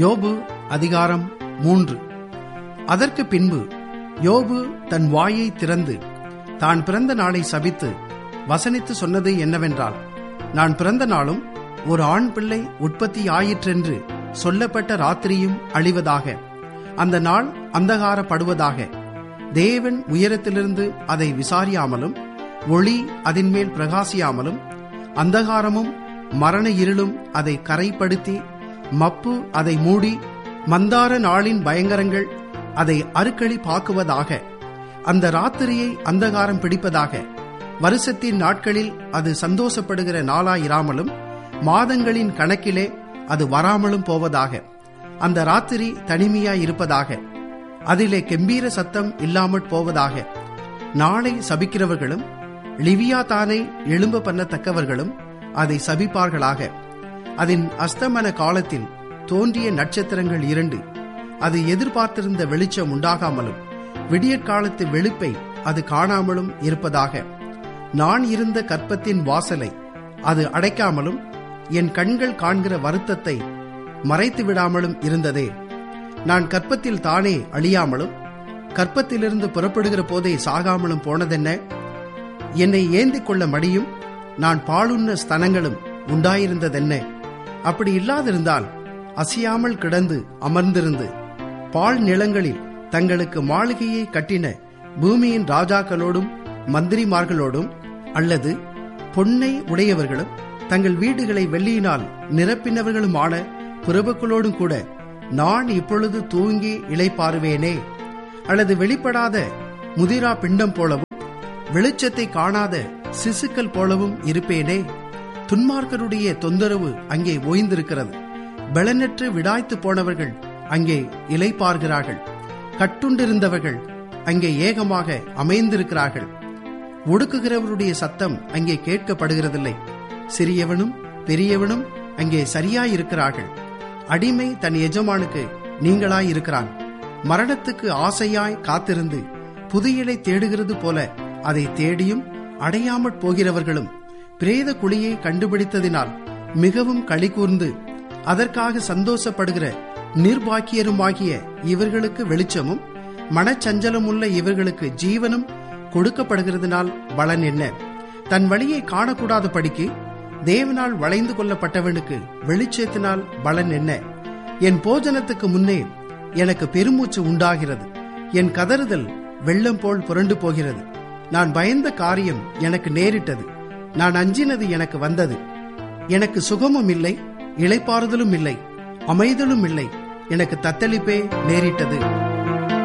யோபு அதிகாரம் மூன்று அதற்கு பின்பு யோபு தன் வாயை திறந்து தான் பிறந்த நாளை சபித்து வசனித்து சொன்னது என்னவென்றால் நான் பிறந்த நாளும் ஒரு ஆண் பிள்ளை உற்பத்தி ஆயிற்றென்று சொல்லப்பட்ட ராத்திரியும் அழிவதாக அந்த நாள் அந்தகாரப்படுவதாக தேவன் உயரத்திலிருந்து அதை விசாரியாமலும் ஒளி அதன்மேல் பிரகாசியாமலும் அந்தகாரமும் மரண இருளும் அதை கரைப்படுத்தி மப்பு அதை மூடி மந்தார நாளின் பயங்கரங்கள் அதை அருக்களி பாக்குவதாக அந்த ராத்திரியை அந்தகாரம் பிடிப்பதாக வருஷத்தின் நாட்களில் அது சந்தோஷப்படுகிற நாளாயிராமலும் மாதங்களின் கணக்கிலே அது வராமலும் போவதாக அந்த ராத்திரி தனிமையாய் இருப்பதாக அதிலே கெம்பீர சத்தம் இல்லாமற் போவதாக நாளை சபிக்கிறவர்களும் லிவியா தானே எழும்ப பண்ணத்தக்கவர்களும் அதை சபிப்பார்களாக அதன் அஸ்தமன காலத்தில் தோன்றிய நட்சத்திரங்கள் இரண்டு அது எதிர்பார்த்திருந்த வெளிச்சம் உண்டாகாமலும் விடியற்காலத்து வெளுப்பை அது காணாமலும் இருப்பதாக நான் இருந்த கற்பத்தின் வாசலை அது அடைக்காமலும் என் கண்கள் காண்கிற வருத்தத்தை மறைத்து விடாமலும் இருந்ததே நான் கற்பத்தில் தானே அழியாமலும் கற்பத்திலிருந்து புறப்படுகிற போதே சாகாமலும் போனதென்ன என்னை ஏந்திக் கொள்ள மடியும் நான் பாலுண்ண ஸ்தனங்களும் உண்டாயிருந்ததென்ன அப்படி இல்லாதிருந்தால் அசையாமல் கிடந்து அமர்ந்திருந்து பால் நிலங்களில் தங்களுக்கு மாளிகையை கட்டின பூமியின் ராஜாக்களோடும் மந்திரிமார்களோடும் அல்லது பொன்னை உடையவர்களும் தங்கள் வீடுகளை வெள்ளியினால் நிரப்பினவர்களுமான பிரபுக்களோடும் கூட நான் இப்பொழுது தூங்கி இளைப்பாறுவேனே அல்லது வெளிப்படாத முதிரா பிண்டம் போலவும் வெளிச்சத்தை காணாத சிசுக்கள் போலவும் இருப்பேனே துன்மார்க்கருடைய தொந்தரவு அங்கே ஓய்ந்திருக்கிறது பலனற்று விடாய்த்து போனவர்கள் அங்கே இலைப்பார்கிறார்கள் கட்டுண்டிருந்தவர்கள் அங்கே ஏகமாக அமைந்திருக்கிறார்கள் ஒடுக்குகிறவருடைய சத்தம் அங்கே கேட்கப்படுகிறதில்லை சிறியவனும் பெரியவனும் அங்கே சரியாயிருக்கிறார்கள் அடிமை தன் எஜமானுக்கு நீங்களாயிருக்கிறான் மரணத்துக்கு ஆசையாய் காத்திருந்து புதையலை தேடுகிறது போல அதை தேடியும் அடையாமற் போகிறவர்களும் பிரேத குழியை கண்டுபிடித்ததினால் மிகவும் களி கூர்ந்து அதற்காக சந்தோஷப்படுகிற நிர்பாக்கியருமாகிய இவர்களுக்கு வெளிச்சமும் மனச்சஞ்சலமுள்ள இவர்களுக்கு ஜீவனும் கொடுக்கப்படுகிறதுனால் பலன் என்ன தன் வழியை காணக்கூடாத படிக்கு தேவனால் வளைந்து கொள்ளப்பட்டவனுக்கு வெளிச்சத்தினால் பலன் என்ன என் போஜனத்துக்கு முன்னே எனக்கு பெருமூச்சு உண்டாகிறது என் கதறுதல் வெள்ளம் போல் புரண்டு போகிறது நான் பயந்த காரியம் எனக்கு நேரிட்டது நான் அஞ்சினது எனக்கு வந்தது எனக்கு சுகமும் இல்லை இளைப்பாறுதலும் இல்லை அமைதலும் இல்லை எனக்கு தத்தளிப்பே நேரிட்டது